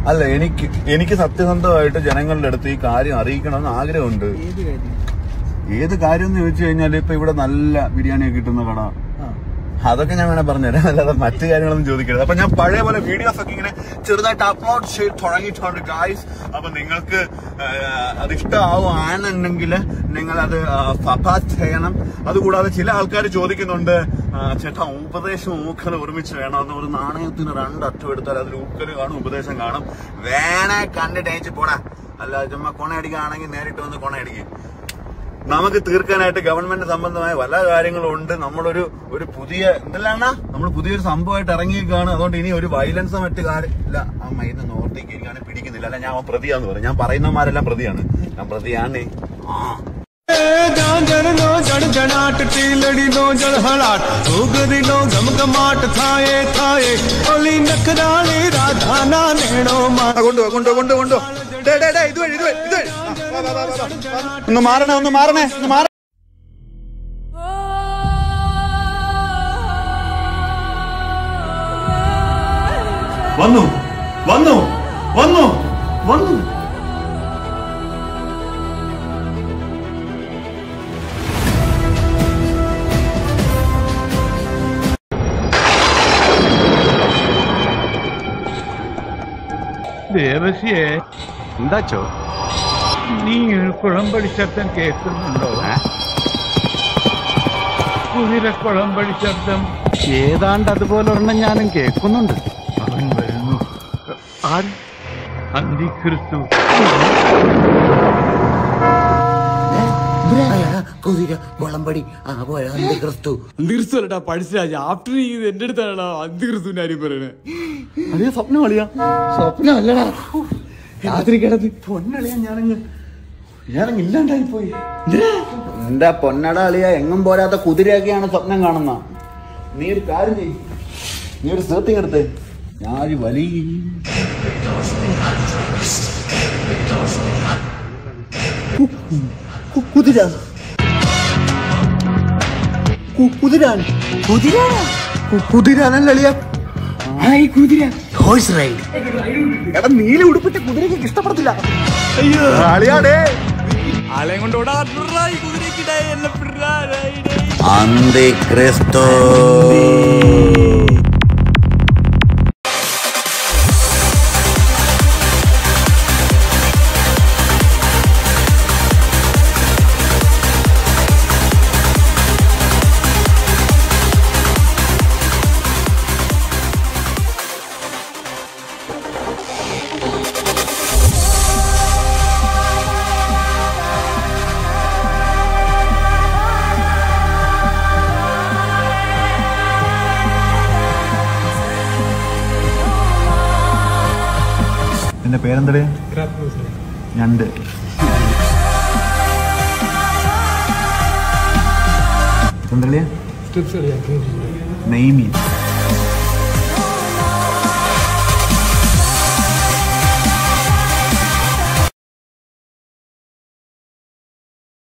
അല്ല എനിക്ക് എനിക്ക് സത്യസന്ധമായിട്ട് ജനങ്ങളുടെ അടുത്ത് ഈ കാര്യം അറിയിക്കണമെന്ന് ആഗ്രഹമുണ്ട് ഏത് കാര്യം ഏത് കാര്യം എന്ന് ചോദിച്ചു കഴിഞ്ഞാൽ ഇപ്പൊ ഇവിടെ നല്ല ബിരിയാണി കിട്ടുന്ന കട ആ അതൊക്കെ ഞാൻ വേണേ പറഞ്ഞുതരാം അല്ലാതെ മറ്റു കാര്യങ്ങളൊന്നും ചോദിക്കരുത് അപ്പൊ ഞാൻ പഴയ പോലെ വീഡിയോസ് ഒക്കെ ഇങ്ങനെ ചെറുതായിട്ട് അപ്ലോഡ് ചെയ്ത് തുടങ്ങിയിട്ടുണ്ട് ഗായ്സ് അപ്പൊ നിങ്ങൾക്ക് ആ, അത് ഇഷ്ടമാവുകയാണെന്നുണ്ടെങ്കിൽ നിങ്ങൾ അത് ഫപാസ് ചെയ്യണം അതുകൂടാതെ ചില ആൾക്കാർ ചോദിക്കുന്നുണ്ട് ആ, ചേട്ടാ ഉപദേശവും ഊക്കലും ഒരുമിച്ച് വേണം അത് ഒരു നാണയത്തിന് രണ്ടറ്റം എടുത്താൽ അതിൽ ഊക്കല് കാണും ഉപദേശം കാണും വേണേ കണ്ടിട്ട് അയച്ച് പോടാ അല്ല ചുമ്മാ കൊണയടിക്കുകയാണെങ്കിൽ നേരിട്ട് വന്ന് കൊണയടിക്കും നമുക്ക് തീർക്കാനായിട്ട് ഗവൺമെന്റ് സംബന്ധമായ പല കാര്യങ്ങളും ഉണ്ട് നമ്മളൊരു ഒരു പുതിയ എന്തെല്ലാണ നമ്മൾ പുതിയൊരു സംഭവമായിട്ട് ഇറങ്ങിയേക്കാണ് അതുകൊണ്ട് ഇനി ഒരു വയലൻസോ മറ്റു കാര്യമില്ല ആ മൈന്ന് നോർത്തേക്ക് ഇരിക്കാണ് പിടിക്കുന്നില്ല അല്ല ഞാൻ അവൻ പ്രതിയാന്ന് പറയും ഞാൻ പറയുന്നമാരെല്ലാം പ്രതിയാണ് ഞാൻ പ്രതിയാണ് ആ ਜਣ ਨੋ ਜਣ ਜਣਾਟ ਟੀਲੜੀ ਨੋ ਜਲ ਹਲਾਟ ਉਗਰੀ ਨੋ ਗਮਗਮਾਟ ਥਾਏ ਥਾਏ ഒളി നഖരാളി രാധാ നാ നേണോ മാ കൊണ്ടുപോ കൊണ്ടുപോ കൊണ്ടുപോ കൊണ്ടുപോ ഡേ ഡേ ഡേ ഇതുവഴി ഇതുവഴി ഇതുവഴി ആ, വാ, വാ, വാ, വാ, വാ. ഒന്ന് മാറണേ ഒന്ന് മാറണേ ഒന്ന് മാറ വന്നു വന്നു വന്നു വന്നു ദേവസ്യേ എന്താച്ചോ നീ കുളമ്പടി ശബ്ദം കേൾക്കുന്നുണ്ടോ കുതിരക്കുളമ്പടി ശബ്ദം ഏതാണ്ട് അതുപോലെ ഒരെണ്ണം ഞാനും കേൾക്കുന്നുണ്ട് അവൻ വരുന്നു ആര് അന്തിക്രിസ്തു കുതിര കൊളമ്പടി ആ പോയ അന്ത്യക്രിസ്തു അന്തിക്രിസ്തു പഠിച്ചാ ആഫ്റ്റർ ഇത് എന്റെ അടുത്താണ് അന്തിക്രിസ്തുവിന്റെ കാര്യം പറയണേ അതേ സ്വപ്നം കളിയാ സ്വപ്നമല്ലടാ രാത്രി കിടന്ന് പൊന്നളിയാ ഞാനങ്ങ് ഞാനങ്ങ് ഇല്ലാണ്ടായി പോയി എന്റെ പൊന്നട അളിയ എങ്ങും പോരാത്ത കുതിരയൊക്കെയാണ് സ്വപ്നം കാണുന്ന നീ ഒരു കാര്യം ചെയ്യ് നീ ഒരു സേർത്തിങ് എടുത്ത് ഞാൻ ഒരു വലിയ കു- കുതിര കു- കുതിരാൻ കുതിര കു- കുതിരാനല്ല അളിയ കുതിര ഹോഴ്സ് റൈഡ് എടാ നീല ഉടുപ്പിട്ട കുതിരയ്ക്ക് ഇഷ്ടപ്പെടത്തില്ല അളിയാടേ ആളെയും കൊണ്ട് ഓടാ കുതിരക്കിടേ എന്നെ പിടാ അന്തിക്രിസ്തു എന്റെ പേരെന്തടേ ഞണ്ട് എന്തളിയാ നെയ്മീൻ